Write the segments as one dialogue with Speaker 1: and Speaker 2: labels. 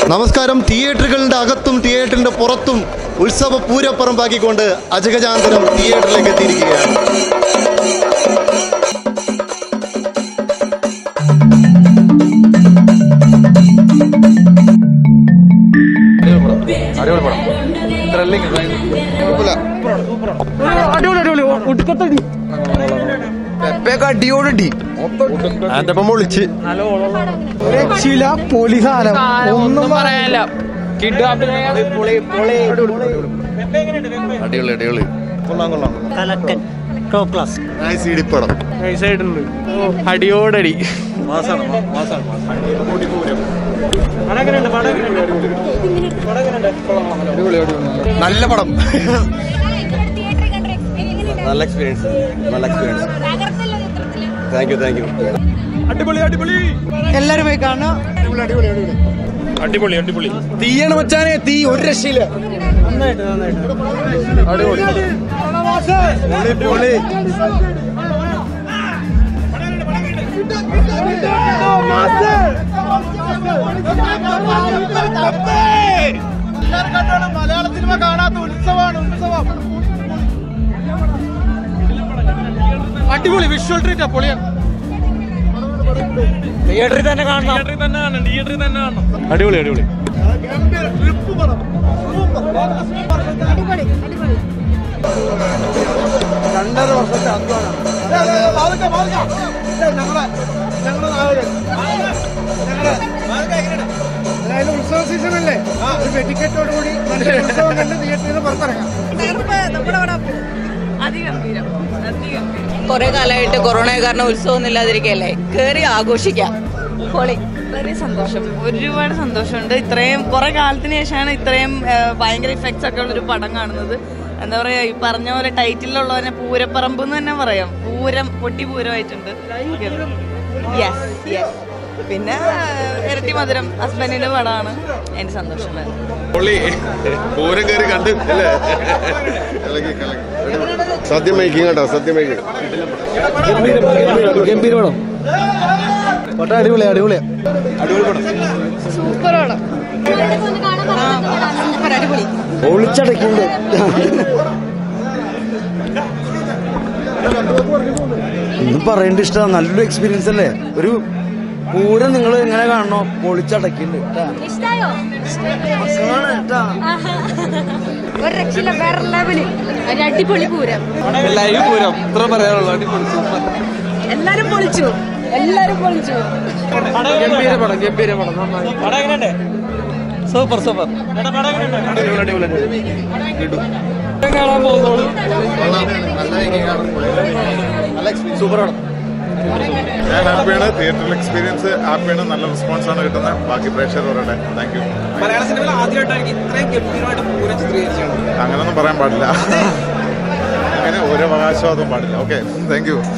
Speaker 1: നമസ്കാരം തിയേറ്ററുകളുടെ അകത്തും തിയേറ്ററിന്റെ പുറത്തും ഉത്സവ പൂരപ്പറമ്പാക്കിക്കൊണ്ട് അജഗജാന്തരം തിയേറ്ററിലേക്ക് എത്തിയിരിക്കുകയാണ്
Speaker 2: അടിപൊളി പടം ത്രില്ലിംഗ്
Speaker 3: അടിപൊളി അടിപൊളി ഒടുക്കത്തടി
Speaker 2: പെപ്പയൊക്കെ അടിയോടടി
Speaker 1: അതിന്റെ ഒപ്പം വിളിച്ച്
Speaker 3: രക്ഷയില്ല പോലീസ് ആലം ഒന്നും
Speaker 4: പറയാനില്ല കിഡ്
Speaker 2: അടിപൊളി അടിപൊളി
Speaker 3: കലക്കൻ ടോപ്പ് ക്ലാസ്
Speaker 1: നൈസ് ഇടിപ്പടം
Speaker 4: നൈസായിട്ടുണ്ട് അടിയോടടി
Speaker 2: നല്ല പടം
Speaker 5: നല്ല എക്സ്പീരിയൻസ് നല്ല experience thank you thank you
Speaker 3: എല്ലാരും പോയി കാണണം
Speaker 4: അടിപൊളി അടിപൊളി
Speaker 2: തീയാണ് മച്ചാനെ തീ ഒരു രക്ഷയില്ല
Speaker 4: അടിപൊളി വിഷ്വൽ ട്രീറ്റ് പൊളിയാണ് തിയേറ്ററിൽ തന്നെ കാണണം തിയേറ്ററിൽ തന്നെ കാണണം തിയേറ്ററിൽ തന്നെ കാണണം അടിപൊളി അടിപൊളി
Speaker 3: രണ്ടര വർഷത്തെ അധ്വാനം അതായത് ഉത്സവ സീസൺ അല്ലേ ഒരു വെടിക്കെട്ടോട് കൂടി നല്ല ഉത്സവം കണ്ട് തിയേറ്ററിൽ നിന്ന് പുറത്തിറങ്ങാം
Speaker 6: കുറെ കാലമായിട്ട് കൊറോണ കാരണം ഉത്സവമൊന്നും ഇല്ലാതിരിക്കല്ലേ കേറി ആഘോഷിക്കാം പൊളി വളരെ സന്തോഷം ഒരുപാട് സന്തോഷമുണ്ട് ഇത്രയും കുറെ കാലത്തിന് ശേഷമാണ് ഇത്രയും ആ, ഭയങ്കര ഇഫക്ട്സ് ഒക്കെ ഉള്ളൊരു പടം കാണുന്നത് എന്താ പറയാ ഈ പറഞ്ഞ പോലെ ടൈറ്റിലുള്ളവനെ പൂരപ്പറമ്പ് എന്ന് തന്നെ പറയാം പൂരം പൊട്ടി പൂരമായിട്ടുണ്ട് യെസ് യെസ് പിന്നെ ആ, ഇരട്ടി മധുരം ഹസ്ബൻഡിന്റെ പടമാണ് എനിക്ക് സന്തോഷം വേറെ
Speaker 1: പൊള്ളി പൂരം കയറി കണ്ട് അല്ലേ കലക്കി, കലക്കി. സത്യം മേക്കിംഗ് കേട്ടോ സത്യം മേക്കിംഗ്
Speaker 3: ഗംഭീര പടം പട്ട അടിപൊളി അടിപൊളിയാ
Speaker 6: അടിപൊളി
Speaker 3: ഒളിച്ചടക്കുണ്ട് ഒന്നും പറയേണ്ട ഇഷ്ടമാണ് നല്ലൊരു എക്സ്പീരിയൻസ് അല്ലേ ഒരു പൂരം നിങ്ങൾ എങ്ങനെ കാണണോ പൊളിച്ചടക്കിണ്ട്
Speaker 7: ഇഷ്ടായോ ആഹാ. ഒരു രക്ഷയില്ല വേറെ ലെവല് ഒരു അടിപൊളി പൂരം
Speaker 2: ലൈവ് പൂരം ഇത്ര പറയാനുള്ളൂ അടിപൊളി സൂപ്പർ
Speaker 7: എല്ലാരും പൊളിച്ചു എല്ലാരും പൊളിച്ചു
Speaker 2: ഗംഭീര പടം ഗംഭീര പടം നന്നായി സൂപ്പർ സൂപ്പർ കാണാൻ പോകുന്നോളൂ
Speaker 1: സൂപ്പർ പടം
Speaker 8: ഞാൻ ഹാപ്പിയാണ് തിയേറ്ററിൽ എക്സ്പീരിയൻസ് ഹാപ്പിയാണ് നല്ല റെസ്പോൺസ് ആണ് കിട്ടുന്നത് ബാക്കി പ്രേക്ഷകർ പറയട്ടെ താങ്ക് യു
Speaker 2: മലയാള സിനിമയിൽ ആദ്യമായിട്ടായിരിക്കും ഇത്രയും ഗംഭീരമായിട്ട് പൂരം ചിത്രീകരിച്ചാണ്
Speaker 8: അങ്ങനൊന്നും പറയാൻ പാടില്ല അങ്ങനെ ഒരു അവകാശവാദവും പാടില്ല ഓക്കെ താങ്ക് യു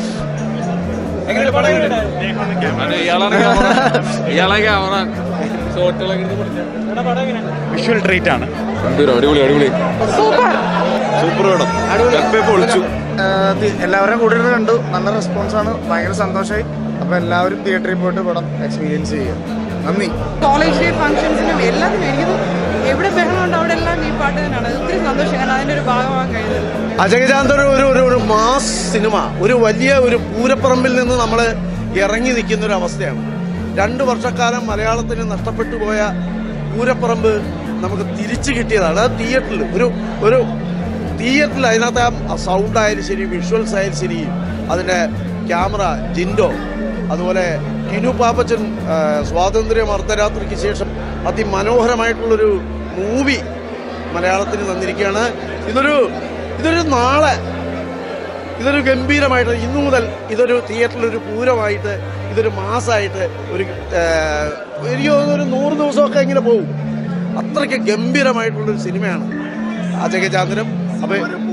Speaker 2: ഇയാളെ ക്യാമറ ഷോട്ടുകളൊക്കെ
Speaker 4: വിഷ്വൽ ട്രീറ്റ് ആണ്
Speaker 2: അടിപൊളി അടിപൊളി
Speaker 1: സൂപ്പർ പടം പെപ്പെ പൊളിച്ചു
Speaker 3: എല്ലാവരും കൂടെ ഇരുന്ന് കണ്ടു നല്ല റെസ്പോൺസ് ആണ് ഭയങ്കര സന്തോഷമായി അപ്പൊ എല്ലാവരും തിയേറ്ററിൽ പോയിട്ട് പടം എക്സ്പീരിയൻസ് ചെയ്യുക നന്ദി
Speaker 9: കോളേജ് ഡേ ഫംഗ്ഷൻസിനും എല്ലാത്തിനും എനിക്കത് എവിടെ ബഹളമുണ്ട് അവിടെ എല്ലാം ഈ പാട്ട് തന്നെയാണ് ഒത്തിരി സന്തോഷം കാരണം അതിന്റെ ഒരു ഭാഗമാകാൻ കഴിഞ്ഞത്
Speaker 10: അജഗജാന്തർ ഒരു ഒരു ഒരു മാസ് സിനിമ ഒരു വലിയ ഒരു പൂരപ്പറമ്പിൽ നിന്ന് നമ്മൾ ഇറങ്ങി നിൽക്കുന്ന ഒരു അവസ്ഥയാണ് രണ്ട് വർഷക്കാലം മലയാളത്തിന് നഷ്ടപ്പെട്ടു പോയ പൂരപ്പറമ്പ് നമുക്ക് തിരിച്ചു കിട്ടിയതാണ് അത് തിയേറ്ററിൽ ഒരു ഒരു തിയേറ്ററിൽ അതിനകത്ത് ആ സൗണ്ട് ആയാലും ശരി വിഷ്വൽസ് ആയാലും ശരി അതിൻ്റെ ക്യാമറ ജിൻഡോ അതുപോലെ ടിനു പാപ്പച്ചൻ ആ, സ്വാതന്ത്ര്യം അർദ്ധരാത്രിക്ക് ശേഷം അതിമനോഹരമായിട്ടുള്ളൊരു മൂവി മലയാളത്തിന് തന്നിരിക്കുകയാണ് ഇതൊരു ഇതൊരു നാളെ ഇതൊരു ഗംഭീരമായിട്ട് ഇന്നു മുതൽ ഇതൊരു തിയേറ്ററിൽ ഒരു പൂരമായിട്ട് ഇതൊരു മാസമായിട്ട് ഒരു ആ, എനിക്ക് തോന്നുന്നു ഒരു നൂറ് ദിവസമൊക്കെ ഇങ്ങനെ പോകും അത്രയ്ക്ക് ഗംഭീരമായിട്ടുള്ളൊരു സിനിമയാണ് അജഗജാന്തരം അപ്പൊ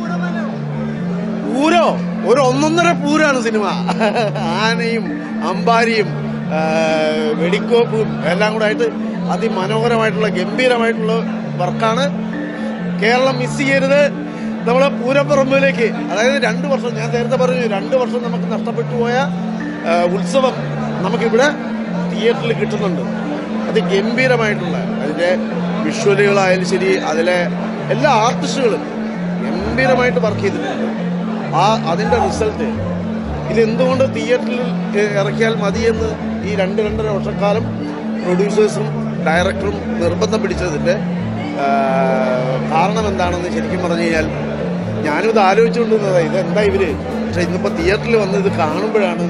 Speaker 10: പൂരോ ഒരു ഒന്നൊന്നര പൂരാണ് സിനിമ ആനയും അമ്പാരിയും ആ, വെടിക്കോപ്പും എല്ലാം കൂടെ ആയിട്ട് അതിമനോഹരമായിട്ടുള്ള ഗംഭീരമായിട്ടുള്ള വർക്കാണ് കേരളം മിസ് ചെയ്യരുത് നമ്മളെ പൂരപ്പറമ്പിലേക്ക് അതായത് രണ്ട് വർഷം ഞാൻ നേരത്തെ പറഞ്ഞു രണ്ട് വർഷം നമുക്ക് നഷ്ടപ്പെട്ടു പോയ ആ, ഉത്സവം നമുക്കിവിടെ തിയേറ്ററിൽ കിട്ടുന്നുണ്ട് അതിഗംഭീരമായിട്ടുള്ള അതിൻ്റെ വിഷ്വലുകളായാലും ശരി അതിലെ എല്ലാ ആർട്ടിസ്റ്റുകളും ഗംഭീരമായിട്ട് വർക്ക് ചെയ്തിട്ടുണ്ട് ആ അതിൻ്റെ റിസൾട്ട് ഇതെന്തുകൊണ്ട് തിയേറ്ററിൽ ഏഹ്, ഇറക്കിയാൽ മതിയെന്ന് ഈ രണ്ട് രണ്ടര വർഷക്കാലം പ്രൊഡ്യൂസേഴ്സും ഡയറക്ടറും നിർബന്ധം പിടിച്ചതിൻ്റെ ആഹ്, കാരണം എന്താണെന്ന് ശരിക്കും പറഞ്ഞു കഴിഞ്ഞാൽ ഞാനും ഇത് ആലോചിച്ചുകൊണ്ടിരുന്നത് ഇതെന്താ ഇവര് പക്ഷെ ഇന്നിപ്പോൾ തിയേറ്ററിൽ വന്ന് ഇത് കാണുമ്പോഴാണ്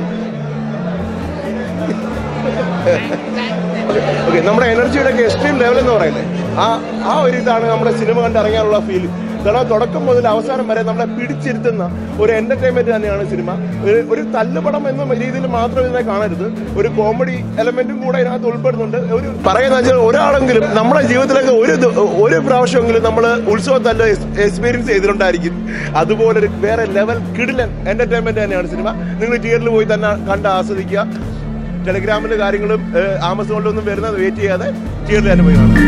Speaker 11: ഓക്കെ നമ്മുടെ എനർജിയുടെ ഒക്കെ എക്സ്ട്രീം ലെവൽ എന്ന് പറയുന്നത് ആ ആ ഒരു ഇതാണ് നമ്മുടെ സിനിമ കണ്ടിറങ്ങാനുള്ള ഫീൽ കാരണം തുടക്കം മുതൽ അവസാനം വരെ നമ്മളെ പിടിച്ചിരുത്തുന്ന ഒരു എന്റർടൈൻമെന്റ് തന്നെയാണ് സിനിമ ഒരു ഒരു തല്ലുപടം എന്ന രീതിയിൽ മാത്രം ഇതിനെ കാണരുത് ഒരു കോമഡി എലമെന്റും കൂടെ ഇതിനകത്ത് ഉൾപ്പെടുന്നുണ്ട് ഒരു പറയുന്ന വെച്ചാൽ ഒരാളെങ്കിലും നമ്മുടെ ജീവിതത്തിലൊക്കെ ഒരു ദി- ഒരു പ്രാവശ്യമെങ്കിലും നമ്മൾ ഉത്സവം തല്ല എക്സ്പീരിയൻസ് ചെയ്തിട്ടുണ്ടായിരിക്കും അതുപോലെ ഒരു വേറെ ലെവൽ കിടിലൻ എന്റർടൈൻമെന്റ് തന്നെയാണ് സിനിമ നിങ്ങൾ തിയേറ്ററിൽ പോയി തന്നെ കണ്ട് ആസ്വദിക്കുക ടെലിഗ്രാമിന്റെ കാര്യങ്ങളും ഏഹ്, ആമസോണിലൊന്നും വരുന്നത് വെയിറ്റ് ചെയ്യാതെ തിയേറ്ററിൽ തന്നെ പോയി കാണാം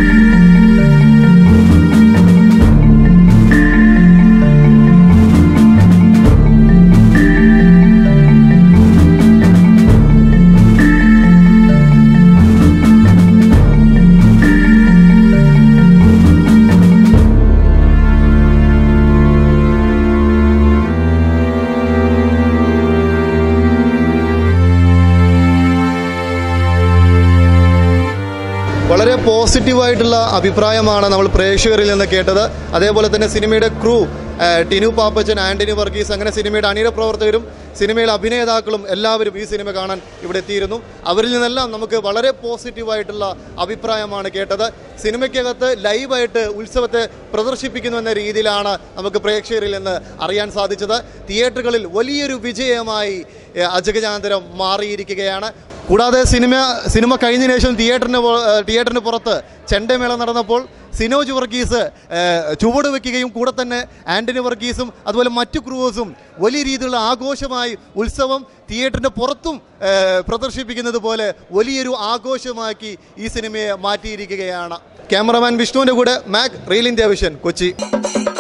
Speaker 12: വളരെ പോസിറ്റീവായിട്ടുള്ള അഭിപ്രായമാണ് നമ്മൾ പ്രേക്ഷകരിൽ നിന്ന് കേട്ടത് അതേപോലെ തന്നെ സിനിമയുടെ ക്രൂ ഏഹ്, ടിനു പാപ്പച്ചൻ ആന്റണി വർഗീസ് അങ്ങനെ സിനിമയുടെ അണിയറ പ്രവർത്തകരും സിനിമയിലെ അഭിനേതാക്കളും എല്ലാവരും ഈ സിനിമ കാണാൻ ഇവിടെ എത്തിയിരുന്നു അവരിൽ നിന്നെല്ലാം നമുക്ക് വളരെ പോസിറ്റീവായിട്ടുള്ള അഭിപ്രായമാണ് കേട്ടത് സിനിമയ്ക്കകത്ത് ലൈവായിട്ട് ഉത്സവത്തെ പ്രദർശിപ്പിക്കുന്നു എന്ന രീതിയിലാണ് നമുക്ക് പ്രേക്ഷകരിൽ നിന്ന് അറിയാൻ സാധിച്ചത് തിയേറ്ററുകളിൽ വലിയൊരു വിജയമായി ഏഹ്, അജഗജാന്തരം മാറിയിരിക്കുകയാണ് കൂടാതെ സിനിമ സിനിമ കഴിഞ്ഞതിന് ശേഷം തിയേറ്ററിന് പോ- ഏഹ് തിയേറ്ററിന് പുറത്ത് ചെണ്ടമേള നടന്നപ്പോൾ സിനോജ് വർഗീസ് ഏഹ്, ചുവട് വെക്കുകയും കൂടെ തന്നെ ആന്റണി വർഗീസും അതുപോലെ മറ്റു ക്രൂവേഴ്സും വലിയ രീതിയിലുള്ള ആഘോഷമായി ഉത്സവം തിയേറ്ററിൻ്റെ പുറത്തും ഏഹ്, പ്രദർശിപ്പിക്കുന്നത് പോലെ വലിയൊരു ആഘോഷമാക്കി ഈ സിനിമയെ മാറ്റിയിരിക്കുകയാണ് ക്യാമറമാൻ വിഷ്ണുവിൻ്റെ കൂടെ Mac reel India vision Kochi